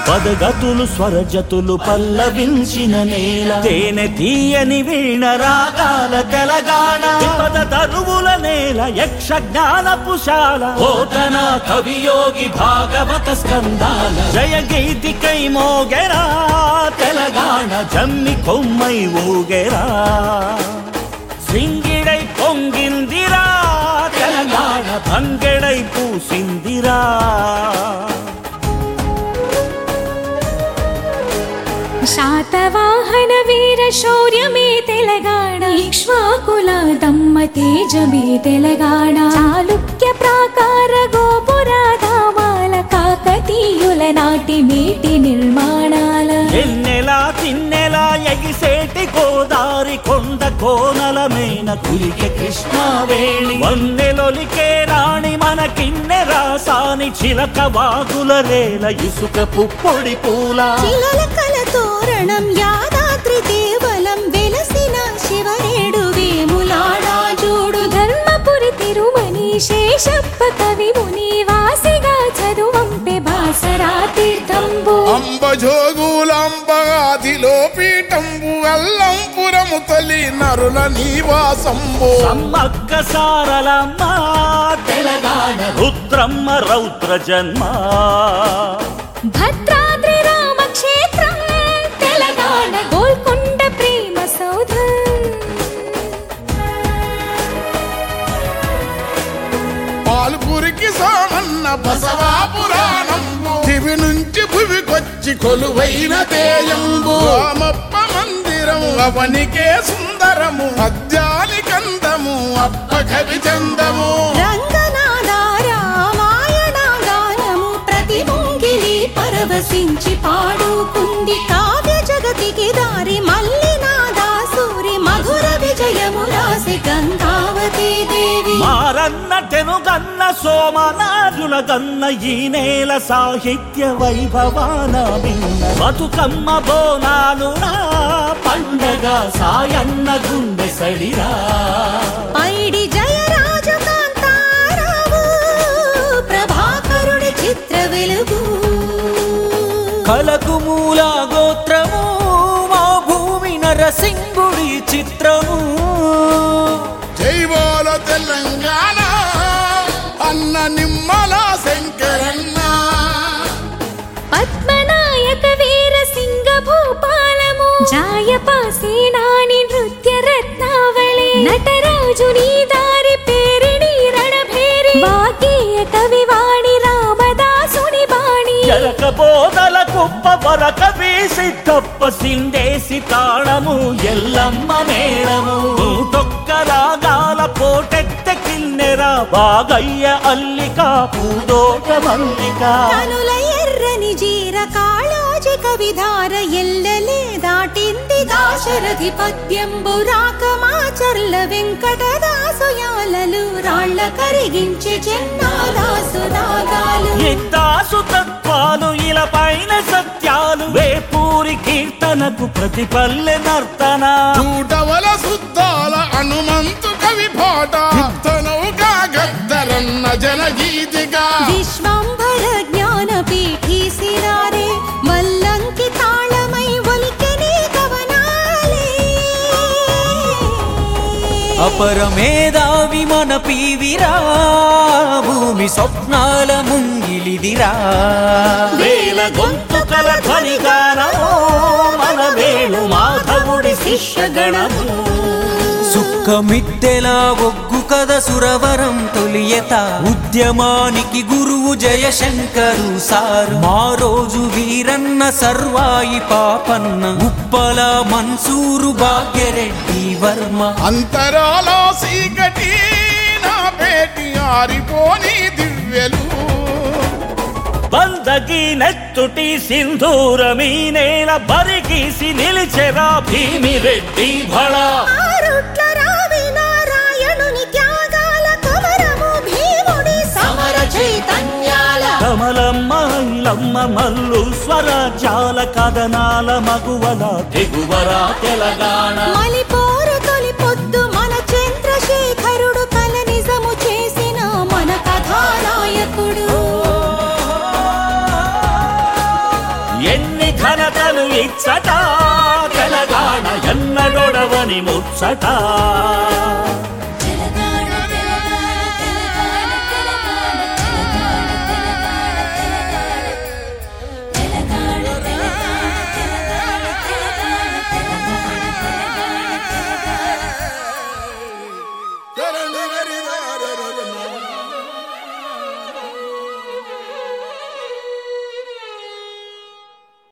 పదగతులు స్వరజతులు పల్లవించిన నేల తేనె తీయని వీణ రాగాల తెలంగాణ పద తరువుల నేల యక్ష జ్ఞానపుశాల ఓతన కవియోగి భాగవత స్కందాల జయ గీతికై మోగెరా తెలంగాణ జమ్మి కొమ్మై ఊగెరా సింగిడై పొంగిందిరా తెలంగాణ భంగెడై పూసిందిరా శాతవాహన వీర శౌర్యమే తెలంగాణ ఇక్ష్వాకుల దమ్మ తేజమే తెలంగాణ చాళుక్య ప్రాకార గోపుర ధామాల కాకతీయుల నాటి నీటి నిర్మాణాల ఎన్నెలా తిన్నెలా ఎగిసేటి గోదారి కొండ కోనల మేన కులికె కృష్ణావేణి వన్నెలొలికే రాణి మన కిన్నె రాసాని చిలక వాగుల రేల ఇసుక పుప్పొడి పూల చిలకల తోరణం యాదాద్రి దేవలం వెలసిన శివనేడు వేములాడా చూడు ధర్మపురి తిరుమని శేషప్ప కవి ముని వాసిగా చదువంపె బాసరా తీర్థంబు అంబజోగులంబగాదిలో పీఠంబు అల్లంపురము తొలి నరుల నివాసంబు సమ్మక్క సారలమ్మ తెలంగాణ రుద్రమ్మ రౌద్ర జన్మ భద్రాద్రి రామక్షేత్రం తెలంగాణ గోల్కొండ ప్రేమ సౌధం పాల్పురికి సామన్న బసవా పురాణంబు దివి నుంచి భువికొచ్చి కొలువైన తేయంబు రామప్ప మందిరం అవనికే సుందరము అద్యాలి కందము అప్ప కవి చందము రంగనాథ రామాయణ గానము ప్రతి ముంగిలి పరవశించి పాడుకుంది కావ్య జగతికి దారి మల్లినాథ సూరి మధుర విజయము రాసి గంగావతి దేవి మారన్న తెనుగన్న సోమనాజుల గన్న ఈ నేల సాహిత్య వైభవాన మిన్న బతుకమ్మ బోనాలు నా పండగ సాయన్న గుండె సడిరా పైడి జయరాజు కాంతారావు ప్రభాకరుడి చిత్ర వెలుగు కలకు మూల గోత్రము మా భూమి నరసింగుడి చిత్రము జైవాల తెలంగాణ అన్న నిమ్మల శంకరన్న పద్మనాయక వీర సింగ భూపాలము జాయపాసేనాని నృత్య రత్నావళి నటరాజు నీ దారి పేరిణి రణభేరి వాగేయ కవివాణి రామదాసుని బాణి ఎరక బోధల కుప్ప వరక వేసి తప్ప సిందేసి తాళము ఎల్లమ్మ మేళము తొక్క రాగాల పోటెత్త కిన్నెర బాగయ్య అల్లిక పూదోట మల్లిక కనుల ఎర్రని జీర కాళోజి కవిధార ఎల్లలే దాటింది దాశరథి పద్యంబు రాకమాచర్ల వెంకటదాసు యాలలు రాళ్ళ కరిగించే చెన్నాదాసు దాగాలు ఇందాసు తత్వాలు ఇలా పైన సత్యాలు వేపూరి కీర్తనకు ప్రతిపల్లె నర్తన చూటవల శుద్ధాల హనుమంతు కవి పాట తనవుగా గద్దరన్న జనగీతిగా విశ్వంభర జ్ఞాన పీఠీ సిరారే వల్లంకి తాళమై ఒలికెనే కవనాలే అపర మేధావి మన పీవిరా భూమి స్వప్నాల ముంగిలిదిరా వేల గొంతుకల ధ్వనిగానమో మన వేణు మాధవుడి శిష్యగణము సుఖమిద్దెలా ఒగ్గు కథ సురవరం తొలియత ఉద్యమానికి గురువు జయశంకరు సారు మా రోజు వీరన్న సర్వాయి పాపన్న ఉప్పల మన్సూరు భాగ్యరెడ్డి వర్మ అంతరాల సీకటి నా పేటి ఆరిపోని దివ్యలు బందగి నెత్తుటి సింధూరమీ నేల బరిగీసి నిలిచెరా భీమిరెడ్డి భళ ఆరుట్ల రావి నారాయణుని త్యాగాల కొమరము భీముడి సమర చైతన్యాల కమలమ్మ ఇలమ్మ మల్లు స్వరాజ్యాల కథనాల మగువల తెగువరా తెలంగాణ మలిపోరు తొలి పొద్దు మన చంద్రశేఖరుడు కల నిజము చేసిన మన కథానాయకుడు స్వాతంత్రతను ఇచ్చట తెలంగాణ ఎన్నడొడవని ముచ్చట